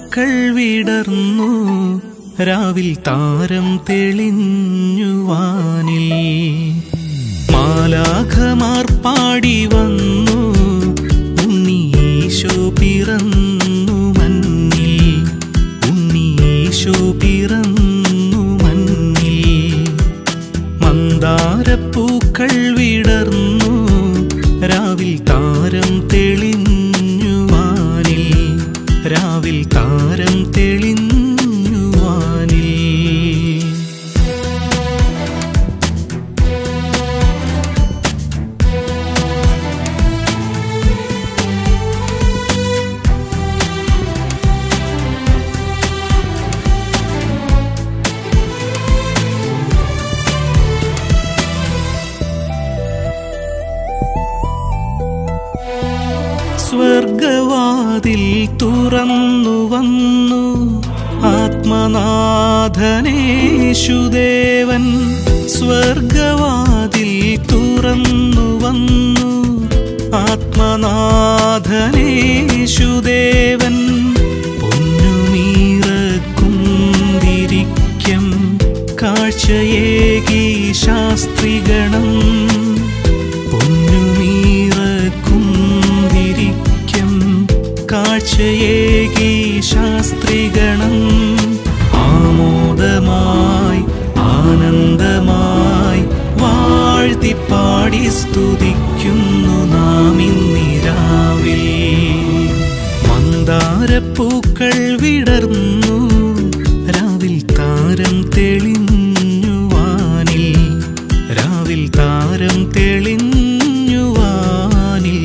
പൂക്കൾ വിടർന്നു രാവിൽ താരം തെളിഞ്ഞുവാനിൽ മാലാഖമാർ പാടി വന്നു ഉണ്ണീശോ പിറന്നു മഞ്ഞിൽ ഉണ്ണീശോ പിറന്നു മഞ്ഞിൽ മന്ദാരപ്പൂക്കൾ വിടർന്നു രാവിൽ താരം തെളിഞ്ഞുവാനിൽ രാവിൽ താരം തെളിഞ്ഞുവാനിൽ സ്വർഗവാതിൽ തുറന്നു വന്നു ആത്മനാഥനേശുദേവൻ സ്വർഗവാതിൽ തുറന്നു വന്നു ആത്മനാഥനേശുദേവൻ പൊന്നുമീറക്കുന്തിരിക്കം കാഴ്ചയേകി ശാസ്ത്രിഗണം പൊന്നുമീറക്കുന്തിരിക്കം കാഴ്ചയേകി ശാസ്ത്രിഗണം ആമോദമായി ആനന്ദമായി വാഴ്ത്തിപ്പാടി സ്തുതിക്കുന്നു നാം ഇന്നിരാവിൽ മന്ദാരപ്പൂക്കൾ വിടർന്നു രാവിൽ താരം തെളിഞ്ഞുവാനിൽ രാവിൽ താരം തെളിഞ്ഞുവാനിൽ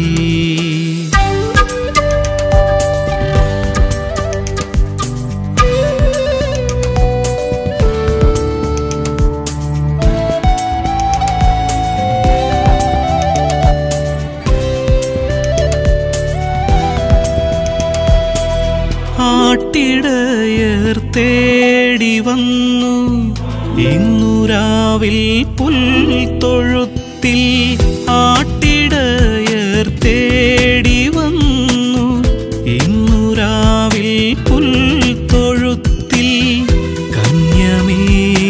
ആട്ടിടയർ തേടി വന്നു ഇന്നു രാവിൽ പുൽത്തൊഴുത്തിൽ ആട്ടിടയർ തേടി വന്നു ഇന്നു രാവിൽ പുൽത്തൊഴുത്തിൽ കന്യമേരിയമ്മ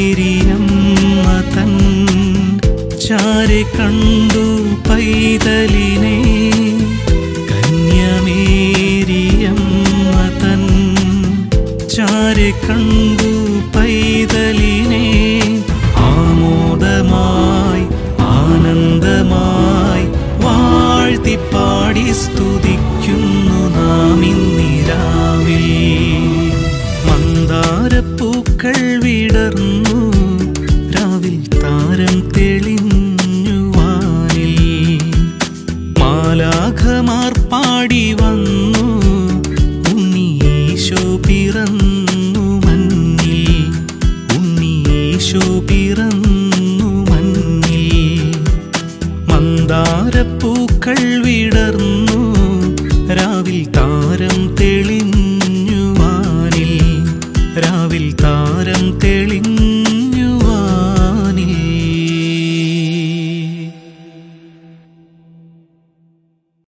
തൻ ചാരെ കണ്ടു പൈതലിനെ കന്യമേരിയമ്മ തൻ ചാരെ കണ്ടു പൈതലിനെ ആമോദമായി ആനന്ദമായി വാഴ്ത്തിപ്പാടി സ്തുതിക്കുന്നു നാം ഇന്നിരാവിൽ മന്ദാരപ്പൂക്കൾ വിടർന്നു രാവിൽ താരം തെളിഞ്ഞുവാനിൽ മാലാഖമാർ പാടി വന്നു ഉണ്ണീശോ പിറന്നു മഞ്ഞിൽ ഉണ്ണീശോ പിറന്നു മഞ്ഞിൽ മന്ദാരപ്പൂക്കൾ വിടർന്നു രാവിൽ താരം തെളിഞ്ഞുവാനിൽ രാവിൽ താരം തെളി